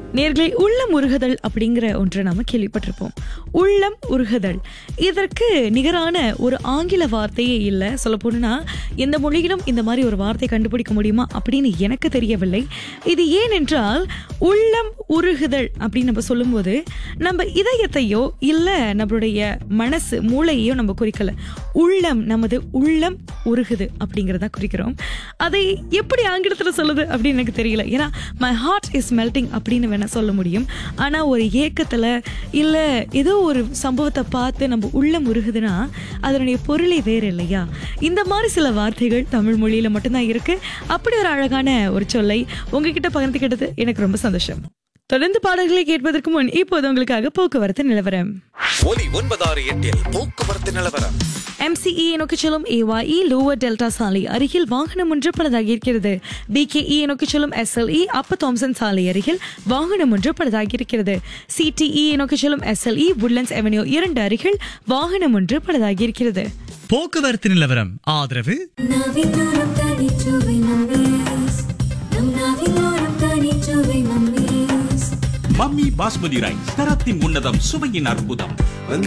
நேர்களை உள்ளம் உருகுதல் அப்படிங்கிற ஒன்றை நாம கேள்விப்பட்டிருப்போம் உள்ளம் உருகுதல் இதற்கு நிகரான ஒரு ஆங்கில வார்த்தையே இல்லை சொல்ல போனா எந்த மொழியிலும் இந்த மாதிரி ஒரு வார்த்தை கண்டுபிடிக்க முடியுமா அப்படின்னு எனக்கு தெரியவில்லை இது ஏனென்றால் உள்ளம் உருகுதல் அப்படின்னு நம்ம சொல்லும்போது நம்ம இதயத்தையோ இல்லை நம்மளுடைய மனசு மூளையோ நம்ம குறிக்கல உள்ளம் நமது உள்ளம் உருகுது அப்படிங்கிறத குறிக்கிறோம் அதை எப்படி ஆங்கிலத்தில் சொல்லுது அப்படின்னு எனக்கு தெரியல ஏன்னா மை ஹார்ட் இஸ் மெல்டிங் அப்படின்னு வேணா சொல்ல முடியும் ஆனால் ஒரு ஏக்கத்தில் இல்லை ஏதோ ஒரு சம்பவத்தை பார்த்து நம்ம உள்ளம் உருகுதுன்னா அதனுடைய பொருளே வேறு இல்லையா இந்த மாதிரி சில வார்த்தைகள் தமிழ் மொழியில் மட்டும்தான் இருக்கு அப்படி ஒரு அழகான ஒரு சொல்லை உங்ககிட்ட பகிர்ந்துக்கிட்டது எனக்கு ரொம்ப சந்தோஷம் தொடர்ந்து பாடல்களை கேட்பதற்கு முன் இப்போது உங்களுக்காக போக்குவரத்து நிலவரம் ஒலி ஒன்பதாறு எட்டில் போக்குவரத்து நிலவரம் MCE நோக்கி செல்லும் ஏவாஇ லோவர் டெல்டா சாலை அருகில் வாகனம் ஒன்று பழுதாகி இருக்கிறது பிகேஇ நோக்கி செல்லும் எஸ்எல்இ அப்ப தாம்சன் சாலை அருகில் வாகனம் ஒன்று பழுதாகி இருக்கிறது சிடிஇ நோக்கி செல்லும் எஸ்எல்இ woodlands அவென்யூ இரண்டு அருகில் வாகனம் ஒன்று பழுதாகி இருக்கிறது போக்குவரத்து நிலவரம் ஆதரவு நாவிலோரம் தனிச்சுவை மம்மீஸ் நம் நாவிலோரம் தனிச்சுவை மம்மீஸ் மம்மி பாஸ்மதி ரைஸ் தரத்தின் உன்னதம் சுவையின் அற்புதம்